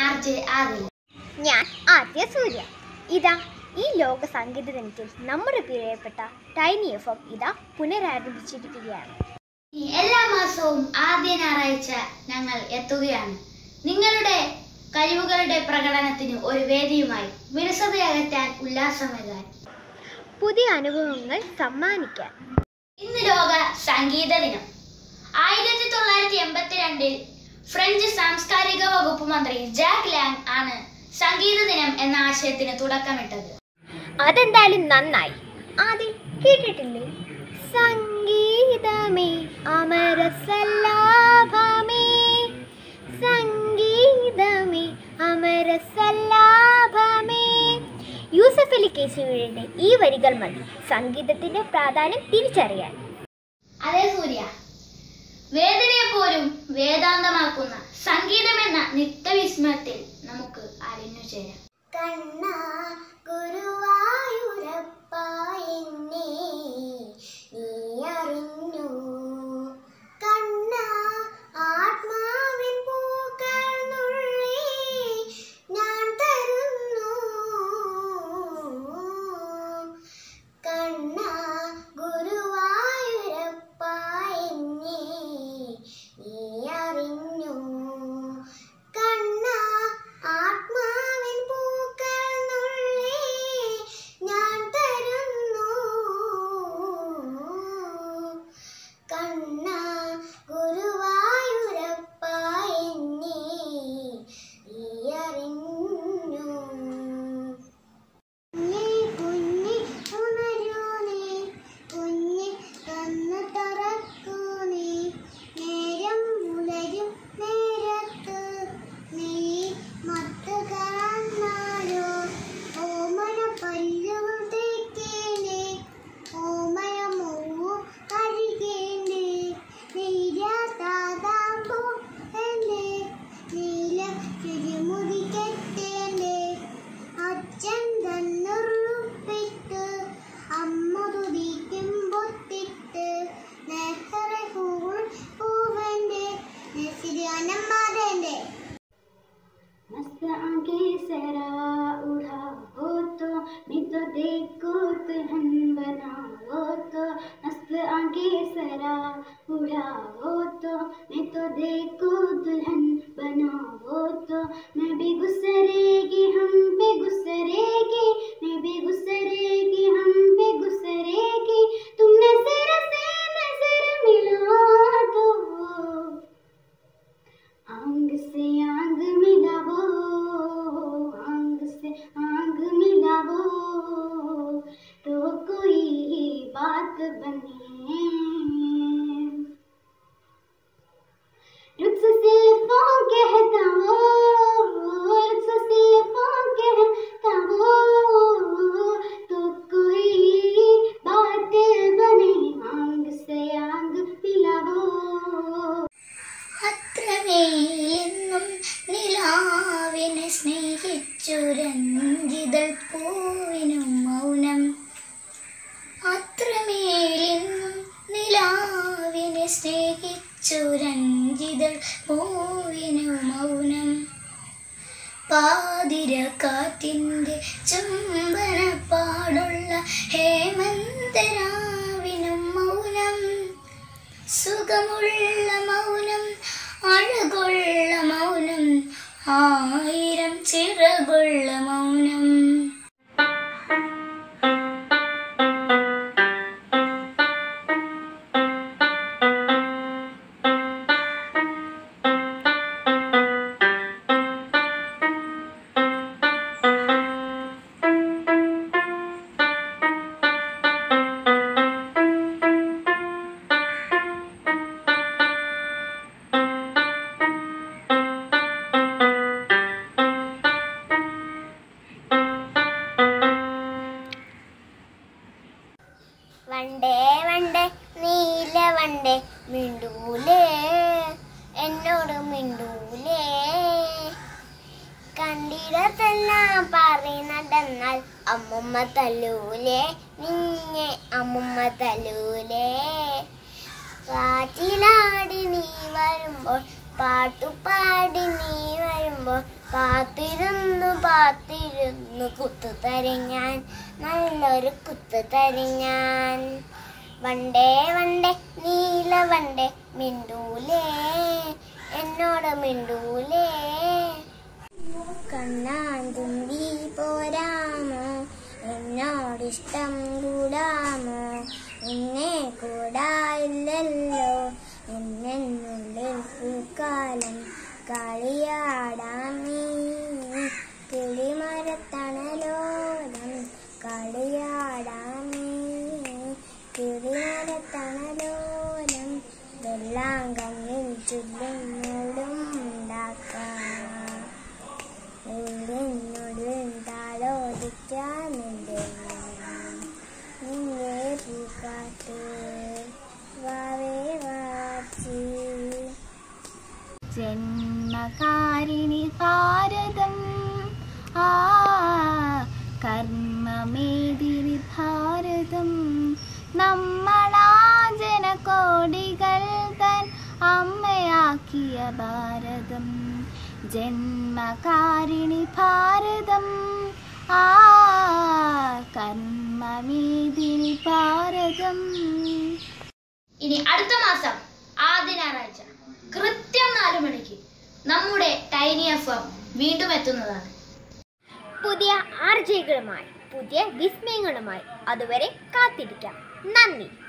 R J Adil ഞാൻ ആദ്യ സൂര്യ ഇതാ ഈ ലോക സംഗീത ദിനത്തിൽ നമ്മുടെ പ്രിയപ്പെട്ട ടൈനി എഫ് എം ഇതാ പുനരാരംഭിച്ചിരിക്കുകയാണ് ഈ എല്ലാ മാസവും ആദ്യ ഞായറാഴ്ച ഞങ്ങൾ എത്തുകയാണ് നിങ്ങളുടെ കഴിവുകളുടെ പ്രകടനത്തിന് ഒരു വേദിയുമായി വിരസതയകറ്റാൻ ഉല്ലാസമേകാൻ പുതിയ അനുഭവങ്ങൾ സമ്മാനിക്കാൻ ഇന്ന് ലോക സംഗീത ദിനം ആയിരത്തി തൊള്ളായിരത്തി എൺപത്തിരണ്ടിൽ ഫ്രഞ്ച് സാംസ്കാരിക വകുപ്പ് മന്ത്രി ജാക്ക് ലാങ് ആണ് സംഗീത ദിനം എന്ന ആശയത്തിന് തുടക്കമിട്ടത് അതെന്തായാലും നന്നായി ആദ്യം കേട്ടിട്ടില്ലേ സംഗീതമേ അമരസല്ലാഭമേ സംഗീതമേ അമരസല്ലാഭമേ യൂസഫ് അലി കേസുവിയുടെ ഈ വരികൾ മതി സംഗീതത്തിന്റെ പ്രാധാന്യം തിരിച്ചറിയാൻ അതേ സൂര്യ വേദനയെ പോലും വേദാന്തമാക്കുന്ന സംഗീതം എന്ന നിത്യവിസ്മയത്തിൽ നമുക്ക് അലിഞ്ഞു ചേരാം കണ്ണ ഗുരുവായൂരപ്പ എന്നെ നീ അറിഞ്ഞു കണ്ണ ആത്മാവിൻ പൂക്കൾ നുള്ളി ഞാൻ തരുന്നു കണ്ണ ഗുരുവായൂരപ്പ എന്നെ നീ അറിഞ്ഞു കണ്ണ ആത്മാവിൻ പൂക്കൾ നുള്ളി ഞാൻ തരുന്നു കണ്ണ ഗുരുവായൂരപ്പ എന്നെ നീ അറിഞ്ഞു കുഞ്ഞേ കുഞ്ഞേ ഉണരൂ നീ കുഞ്ഞെ കണ്ണ് തുറക്കൂ നീ നേരം പുലരും നേരത്ത് നീ മത്ത് കറന്നാലോ ഓമന പല്ലുകൾ തേക്കേണ്ടേ ഓമന മൂവ് കഴിക്കേണ്ടേ നീരാതാതാമ്പോ എന്റെ നീല തിരുമുടി കെട്ടേണ്ടേ അച്ഛൻ തന്നുറുപ്പിട്ട് അമ്മ തുടിക്കും പൊത്തിട്ട് നെഹറെ പൂൾ പൂവന്റെ നെസിരി അനമ്മാതന്റെ मस्त आंखें सरा उड़ा हो तो मैं तो देखो दुल्हन बना हो तो मस्त आंखें सरा उड़ा हो तो मैं तो देखो दुल्हन बना हो तो मैं भी गुजरेगी हम पे गुजरेगी मैं भी गुजरेगी हम पे गुजरेगी तुम नजर से नजर मिला दो आंग से आंग मिलावो आंग से आंग मिलावो तो कोई बात बने रुख से फोन कहता वो रुख से फोन कहता वो तो कोई बात बने आंग से आंग मिलावो അത്രമേലെന്നും നിലാവിനെ സ്നേഹിച്ചു രഞ്ജിതൾ പൂവിനും മൗനം അത്രമേലെന്നും നിലാവിനെ സ്നേഹിച്ചു രഞ്ജിതൾ പൂവിനു മൗനം പാതിര കാറ്റിൻ്റെ ചുംബനപ്പാടുള്ള ഹേമന്തരാവിനും മൗനം സുഖമുള്ള മൗനം അഴകുള്ള മൗനം ആയിരം ചിറകുള്ള മൗനം വണ്ടേ വണ്ടേ നീല വണ്ടേ മിണ്ടൂലേ എന്നോട് മിണ്ടൂലേ കണ്ടിടത്തെല്ലാം പറയുന്നതെന്നാൽ അമ്മുമ്മ തല്ലൂലേ നിന്നെ അമ്മുമ്മ തല്ലൂലേ കാറ്റിലാടി നീ വരുമ്പോൾ പാട്ടുപാടി നീ വരുമ്പോൾ കാത്തിരുന്നു പാത്തിരുന്നു കുത്തു തരും ഞാൻ നല്ലൊരു കുത്തു തരും ഞാൻ വണ്ടേ വണ്ടേ നീല വണ്ടേ മിണ്ടൂലേ എന്നോട് മിണ്ടൂലേ കണ്ണാൻ തുമ്പി പോരാമോ എന്നോടിഷ്ടം കൂടാമോ എന്നെ കൂടായില്ലല്ലോ എന്നുള്ളിൽ പൂക്കാലം കളിയാടാമേ കിളിമരത്തണലോലം കളിയാടാമേ കിളിമരത്തണലോലം വെള്ളം കണ്ണിൽ ചുല്ലും മൂടും ഉണ്ടാക്കാം ഉള്ളിനുള്ളിൽ താളോദിക്കാനുണ്ട് നിന്നെ പൂക്കാട്ട് വാവേ വാച്ചി ജന്മകാരിണി ഭാരതം ആ കർമ്മമേദിനി ഭാരതം നമ്മളാ ജനകോടികൾ തൻ അമ്മയാക്കിയ ഭാരതം ജന്മകാരിണി ഭാരതം ആ കർമ്മമേദിനി ഭാരതം ഇനി അടുത്ത മാസം ആദ്യ ഞായറാഴ്ച കൃത്യം നാലു മണിക്ക് നമ്മുടെ ടൈനി എഫ് എം വീണ്ടും എത്തുന്നതാണ് പുതിയ ആർജകളുമായി പുതിയ വിസ്മയങ്ങളുമായി അതുവരെ കാത്തിരിക്കാം നന്ദി